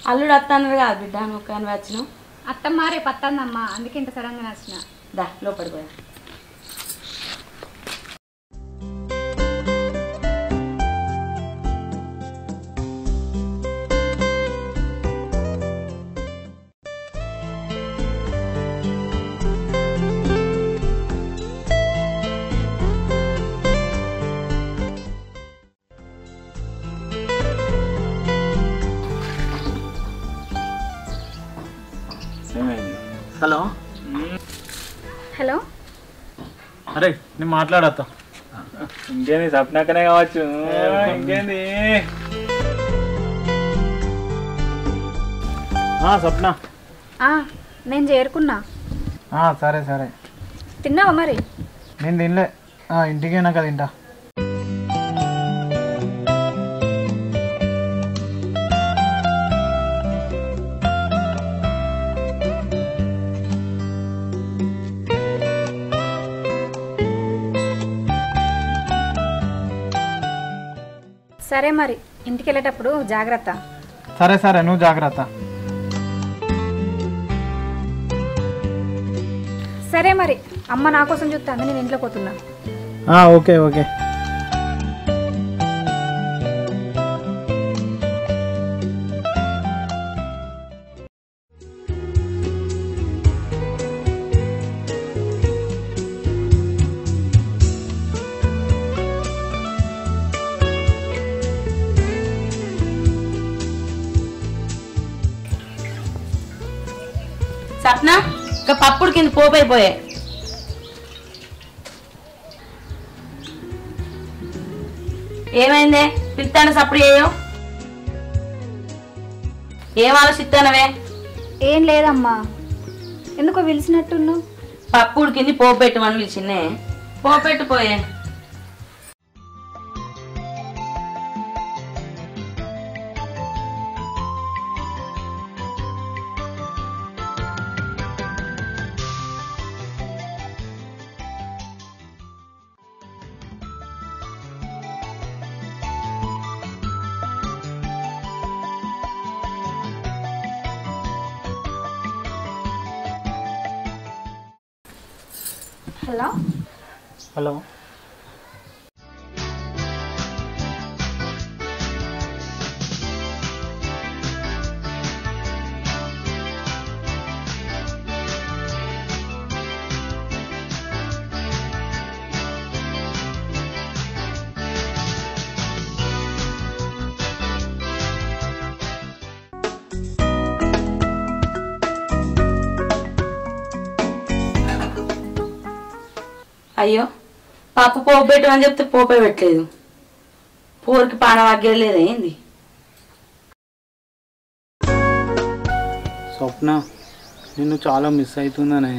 అల్లుడు వస్తాను కాదు బిడ్డ నువ్వు కానీ వచ్చినావు అత్తమ్మ రేపు అత్తందమ్మా అందుకే ఇంత సడన్గా నచ్చిన దా లోపలికి పోయా హలో హలో అరే నేను మాట్లాడతా ఇంకేంది సప్నాకనే కావచ్చు ఇంకేంది ఆ, స్వప్న ఆ, నేను చేరుకున్నా ఆ, సరే సరే తిన్నావా మరి నేను తినలే ఆ, ఇంటికి అయినాక తింటా సరే మరి ఇంటికి వెళ్ళేటప్పుడు జాగ్రత్త సరే సరే నువ్వు జాగ్రత్త సరే మరి అమ్మ నా కోసం చూస్తాను నేను ఇంట్లో పోతున్నా ఆ, ఓకే ఓకే సప్న ఇక పప్పుడు కింద పోపైపోయే ఏమైందే పిలుతాను సప్పుడు చేయవు ఏం ఆలోచిస్తానవే ఏం లేదమ్మా ఎందుకో పిలిచినట్టున్నావు పప్పుడు కింది పోపెట్టమని పిలిచిందే పోపెట్టు పోయే హలో హలో అయ్యో పప్పు పోపు పెట్టమని చెప్తే పోపే పెట్టలేదు పోరికి పానం అగ్గలేదు ఏంది స్వప్న నిన్ను చాలా మిస్ అవుతుందనే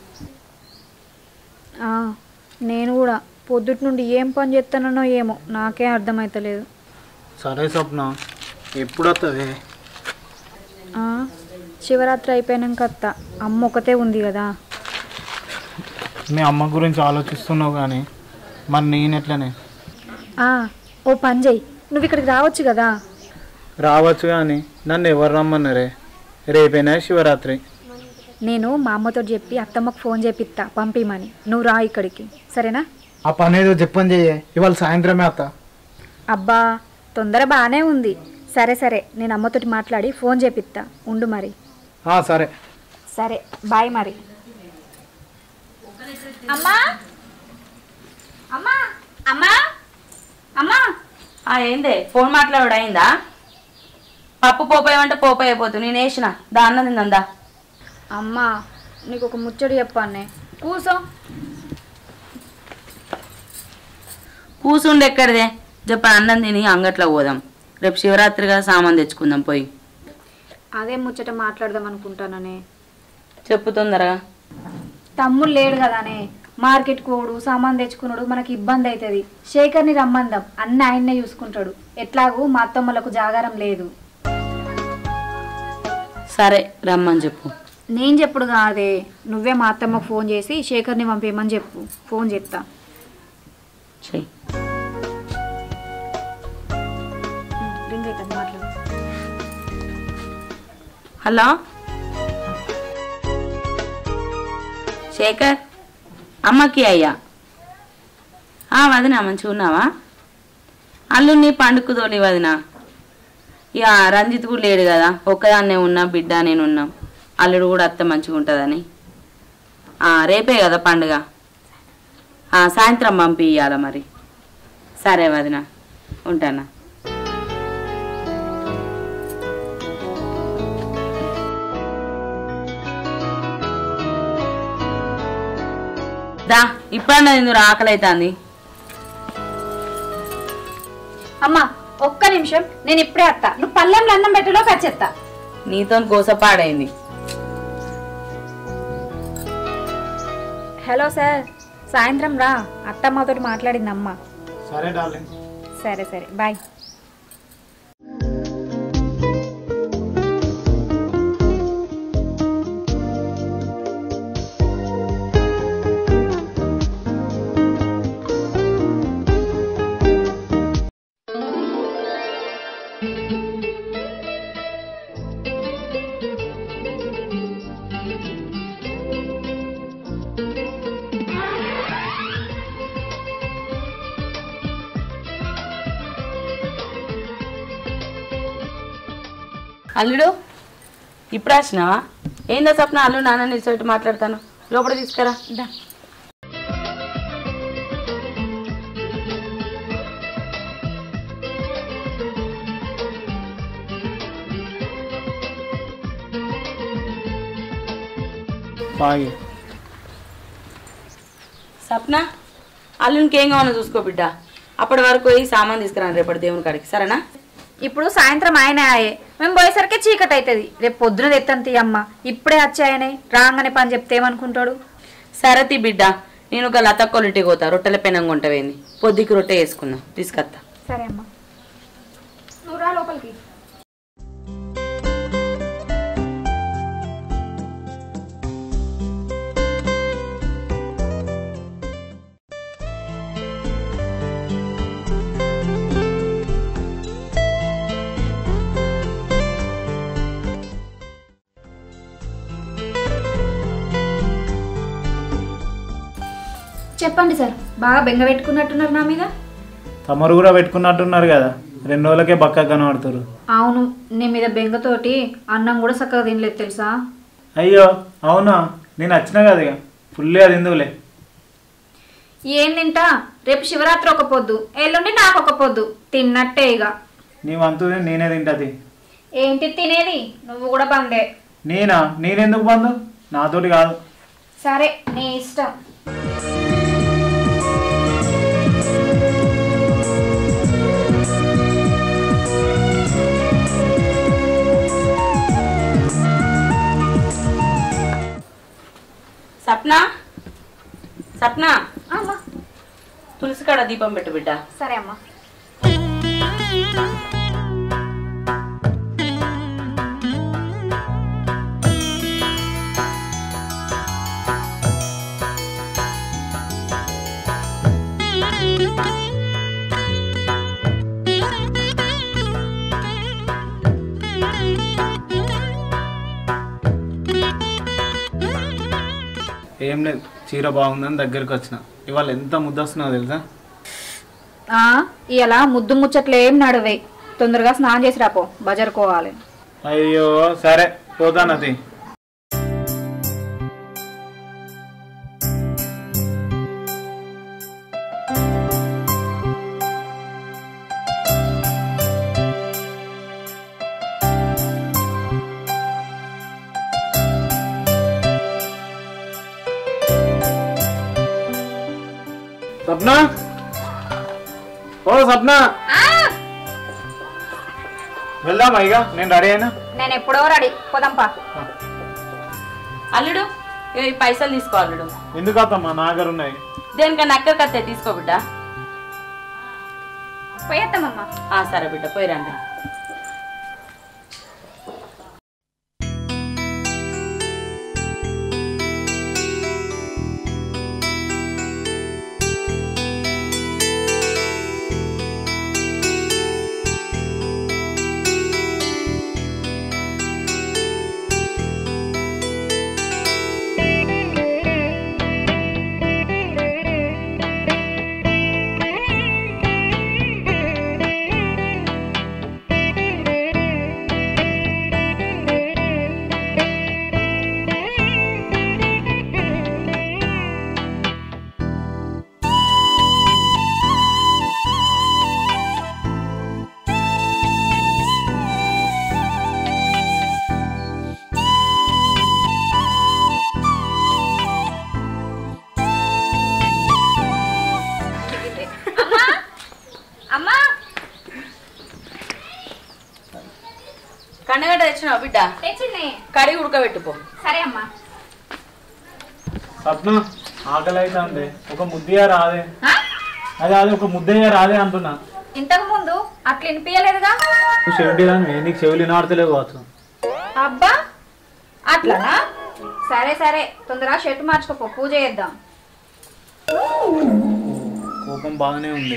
ఆ, నేను కూడా పొద్దుటి నుండి ఏం పని చేస్తానో ఏమో నాకే అర్థమవుతలేదు సరే స్వప్న ఎప్పుడు వస్తుంది ఆ, శివరాత్రి అయిపోయాక అత్త అమ్మ ఒకతే ఉంది కదా మీ అమ్మ గురించి ఆలోచిస్తున్నావు కానీ మరి నేను ఎట్లనే ఆ, ఓ పని చెయ్యి నువ్వు ఇక్కడికి రావచ్చు కదా రావచ్చు కానీ నన్ను ఎవరు రమ్మన్నారే రేపేనా శివరాత్రి నేను మా అమ్మతో చెప్పి అత్తమ్మకు ఫోన్ చేపిస్తా పంపిమని నువ్వు రా ఇక్కడికి సరేనా ఆ పని ఏదో చెప్పని చెయ్యే ఇవాళ సాయంత్రమే అత్త అబ్బా తొందర బాగానే ఉంది సరే సరే నేను అమ్మతోటి మాట్లాడి ఫోన్ చేపిస్తా ఉండు మరి ఆ, సరే సరే బాయ్ మరి అమ్మా అమ్మా అమ్మా అమ్మా ఆ ఏందే ఫోన్ మాట్లాడు అయిందా పప్పు పోపేయమంటే పోపే అయిపోతుంది నేను వేసిన దాన్న తిందా అమ్మా నీకు ఒక ముచ్చడి చెప్పానే కూసో కూసుండి ఎక్కడిదే చెప్ప అన్నం తిని అంగట్లో పోదాం రేపు శివరాత్రిగా సామాన్ తెచ్చుకుందాం పోయి అదే ముచ్చట మాట్లాడదాం అనుకుంటాననే చెప్పు తొందరగా తమ్ముడు లేడు కదానే మార్కెట్ కోడు సామాన్ తెచ్చుకున్నాడు మనకి ఇబ్బంది అవుతుంది శేఖర్ని రమ్మందాం అన్ని ఆయన్నే చూసుకుంటాడు ఎట్లాగూ మా అత్తమ్మలకు జాగారం లేదు సరే రమ్మని చెప్పు నేను చెప్పుడు కాదే నువ్వే మా అత్తమ్మకు ఫోన్ చేసి శేఖర్ని పంపేయమని చెప్పు ఫోన్ చేస్తా చెయ్యి రింగ్ అవుతుంది మాట్లాడు హలో శేఖర్ అమ్మకి అయ్యా ఆ, వదినా మంచిగా ఉన్నావా అల్లుని పండుకు తోలి వదినా ఇక రంజిత్ కూడా లేడు కదా ఒక్కదాన్నే ఉన్నా బిడ్డ నేను ఉన్నాం అల్లుడు కూడా అత్త మంచిగా ఉంటుందని ఆ, రేపే కదా పండుగ ఆ, సాయంత్రం పంపి ఇయ్యాల మరి సరే వదిన ఉంటానా దా ఇప్పుడన్నా ఇందులో ఆకలి అవుతుంది అమ్మా ఒక్క నిమిషం నేను ఇప్పుడే వస్తా నువ్వు పల్లెంలో అన్నం పెట్టలోకి వచ్చేస్తా నీతో గోసపాడైంది హలో సార్ సాయంత్రం రా అత్తమ్మతోటి మాట్లాడింది అమ్మ సరే డార్లింగ్ సరే సరే బాయ్ అల్లుడు ఇప్పుడు వచ్చినావా ఏందో సప్న అల్లు నాన్న నిలిచిపెట్టి మాట్లాడతాను లోపల తీసుకురా దా బాగి సప్న అల్లునికి ఏం కావాలో చూసుకో బిడ్డ అప్పటి వరకు పోయి సామాన్ తీసుకురాను రేపటి దేవుని కాడికి సరేనా ఇప్పుడు సాయంత్రం ఆయన ఆయే మేము పోయేసరికి చీకటి అవుతుంది రేపు పొద్దున తెత్తాను తీయమ్మ ఇప్పుడే వచ్చాయనే రాగానే పని చెప్తే ఏమనుకుంటాడు సరతి బిడ్డ నేను ఒక లత క్వాలిటీ పోతా రొట్టెల పెనంగా ఉంటావేంది పొద్దుకి రొట్టె వేసుకుందాం తీసుకొస్తా సరే అమ్మ నువ్వు రా లోపలికి చెప్పండి సార్ బాగా బెంగ పెట్టుకున్నట్టున్నారు నా మీద తమరు కూడా పెట్టుకున్నట్టున్నారు కదా రెండు రోజులకే బక్క కనబడుతారు అవును నీ మీద బెంగతోటి అన్నం కూడా చక్కగా తినలేదు తెలుసా అయ్యో అవునా నేను వచ్చినా కదా ఇక ఫుల్లే అది ఎందుకులే ఏం తింటా రేపు శివరాత్రి ఒక పొద్దు ఎల్లుండి నాకు ఒక పొద్దు తిన్నట్టే ఇక నీ వంతు నేనే తింటది ఏంటి తినేది నువ్వు కూడా బందే నేనా నేనెందుకు బంధు నాతోటి కాదు సరే నీ ఇష్టం సప్న సప్న అమ్మా తులసి కాడ దీపం పెట్టు బిడ్డ సరే అమ్మా ఏం లేదు చీర బాగుందని దగ్గరికి వచ్చిన ఇవాళ ఎంత ముద్ద వస్తున్నావు తెలుసా ఇలా ముద్దు ముచ్చట్లు ఏం నడువే తొందరగా స్నానం చేసి రాపో బజారుకోవాలి అయ్యో సరే పోతానది సప్న ఓ సప్న వెళ్దామా ఇక నేను రెడీ అయినా నేను ఎప్పుడో రెడీ పోదాంపా అల్లుడు ఇగో ఈ పైసలు తీసుకో అల్లుడు ఎందుకు అత్తమ్మా నా దగ్గర ఉన్నాయి దేనికన్నా అక్కడికి వస్తే తీసుకో బిడ్డ పోయేద్దామమ్మా ఆ, సరే బిడ్డ పోయి రండి కండగడ్డ తెచ్చినావు బిడ్డ తెచ్చింది కడిగి ఉడకబెట్టుకో సరే అమ్మా సప్న ఆకలి అవుతుంది ఒక ముద్దయ్య రాదే ఆ? అదే అదే ఒక ముద్దయ్య రాదే అంటున్నా ఇంతకు ముందు అట్లా వినిపించలేదుగా నువ్వు చెవిటి దాన్ని నీకు చెవులు నాడతలేవు కావచ్చు అబ్బా అట్లనా సరే సరే తొందరగా షర్ట్ మార్చుకోపో పూజ చేద్దాం కోపం బాగానే ఉంది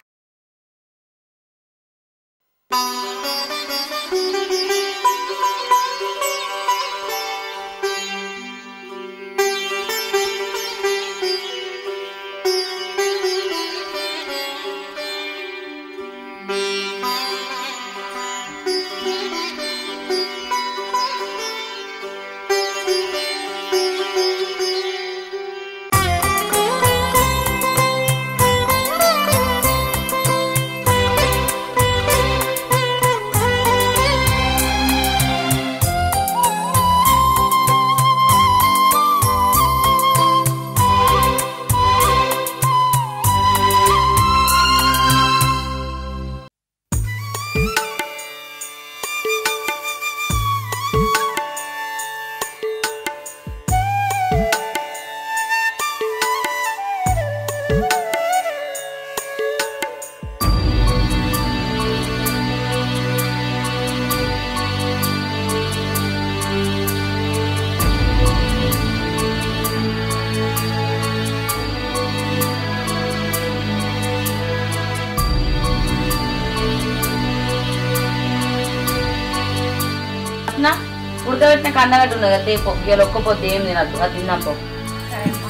నా ఉడకబెట్టిన కండగడ్డ ఉన్నది కదా తేపో ఇక ఒక్కపోతే ఏం తినద్దు అది తిన్నాం పో సరే అమ్మా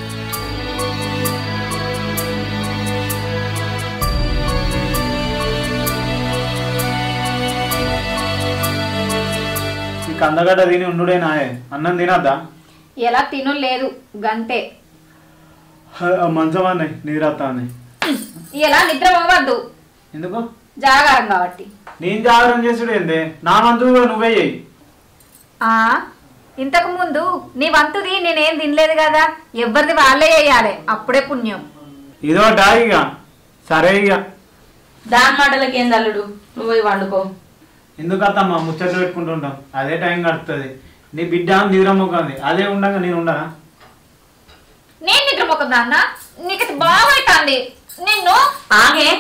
ఈ కందగడ్డ తిని ఉండుడే నాయే అన్నం తినద్దా ఎలా తిను లేదు గంతే మంచం అన్నాయి నిద్రత్తా అన్నాయి ఇలా నిద్ర పోవద్దు ఎందుకు జాగారం కాబట్టి నేను జాగ్రత్త చేసుడు ఏంది నా మంతు నువ్వే చెయ్యి ఆ ఇంతకు ముందు నీ వంతుది నేనేం తినలేదు కదా ఎవరిది వాళ్ళే వేయాలి అప్పుడే పుణ్యం ఇదో డా ఇక సరే ఇక దాని మాటలకి ఏం తల్లుడు నువ్వు పోయి వండుకో ఎందుకు అత్తమ్మా ముచ్చట్లు పెట్టుకుంటుంటాం అదే టైం గడుస్తుంది నీ బిడ్డ నిద్ర మొక్కంది అదే ఉండగా నేను ఉండనా నేను నిద్ర మొక్కదా అన్న నీకు ఇది బాగైతుంది నిన్ను ఆగే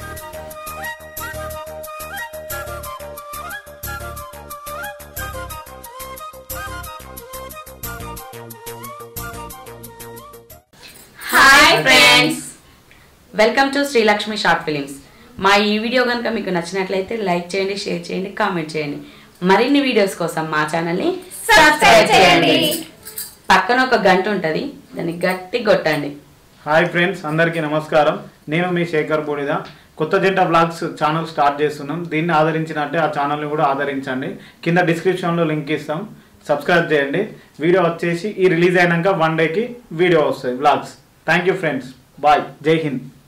hi friends welcome to Srilakshmi short films మా ఈ వీడియో కనుక మీకు నచ్చినట్లయితే లైక్ చేయండి షేర్ చేయండి కామెంట్ చేయండి మరిన్ని వీడియోస్ కోసం మా ఛానల్ని సబ్స్క్రైబ్ చేయండి పక్కన ఒక గంట ఉంటుంది దాన్ని గట్టి కొట్టండి హాయ్ ఫ్రెండ్స్ అందరికీ నమస్కారం నేను మీ శేఖర్ బూడిద కొత్త జంట బ్లాగ్స్ ఛానల్ స్టార్ట్ చేస్తున్నాం దీన్ని ఆదరించినట్టే ఆ ఛానల్ని కూడా ఆదరించండి కింద డిస్క్రిప్షన్లో లింక్ ఇస్తాం సబ్స్క్రైబ్ చేయండి వీడియో వచ్చేసి ఈ రిలీజ్ అయినాక వన్ డేకి వీడియో వస్తుంది blogs thank you friends bye Jai Hind